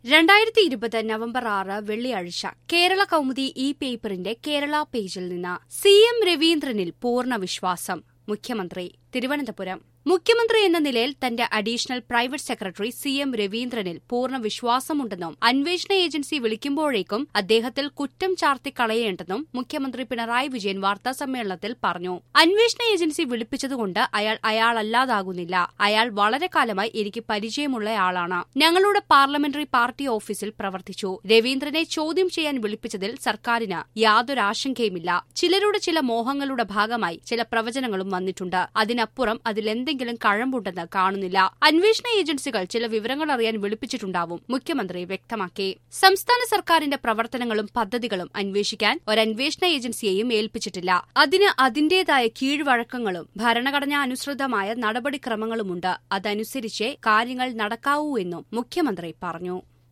രണ്ടായിരത്തി ഇരുപത് നവംബർ ആറ് വെള്ളിയാഴ്ച കേരള കൗമുദി ഇ പേപ്പറിന്റെ കേരള പേജിൽ നിന്ന് സി എം രവീന്ദ്രനിൽ പൂർണ്ണ വിശ്വാസം മുഖ്യമന്ത്രി തിരുവനന്തപുരം മുഖ്യമന്ത്രി എന്ന നിലയിൽ തന്റെ additional private secretary C M രവീന്ദ്രനിൽ പൂർണ്ണ വിശ്വാസമുണ്ടെന്നും അന്വേഷണ ഏജൻസി വിളിക്കുമ്പോഴേക്കും അദ്ദേഹത്തിൽ കുറ്റം ചാർത്തിക്കളയേണ്ടെന്നും മുഖ്യമന്ത്രി പിണറായി വിജയൻ വാർത്താസമ്മേളനത്തിൽ പറഞ്ഞു അന്വേഷണ ഏജൻസി വിളിപ്പിച്ചതുകൊണ്ട് അയാൾ അയാളല്ലാതാകുന്നില്ല അയാൾ വളരെ കാലമായി എനിക്ക് പരിചയമുള്ളയാളാണ് ഞങ്ങളുടെ പാർലമെന്ററി പാർട്ടി ഓഫീസിൽ പ്രവർത്തിച്ചു രവീന്ദ്രനെ ചോദ്യം ചെയ്യാൻ വിളിപ്പിച്ചതിൽ സർക്കാരിന് യാതൊരു ആശങ്കയുമില്ല ചിലരുടെ ചില മോഹങ്ങളുടെ ഭാഗമായി ചില പ്രവചനങ്ങളും വന്നിട്ടുണ്ട് അതിനപ്പുറം അതിലെന്തെങ്കിലും കഴമ്പുണ്ടെന്ന് കാണുന്നില്ല അന്വേഷണ ഏജൻസികൾ ചില വിവരങ്ങൾ അറിയാൻ വിളിപ്പിച്ചിട്ടുണ്ടാവും മുഖ്യമന്ത്രി വ്യക്തമാക്കി സംസ്ഥാന സർക്കാരിന്റെ പ്രവർത്തനങ്ങളും പദ്ധതികളും അന്വേഷിക്കാൻ ഒരു അന്വേഷണ ഏജൻസിയെയും ഏൽപ്പിച്ചിട്ടില്ല അതിന് അതിന്റേതായ കീഴ്വഴക്കങ്ങളും ഭരണഘടനാ അനുസൃതമായ നടപടിക്രമങ്ങളുമുണ്ട് അതനുസരിച്ചേ കാര്യങ്ങൾ നടക്കാവൂ എന്നും മുഖ്യമന്ത്രി പറഞ്ഞു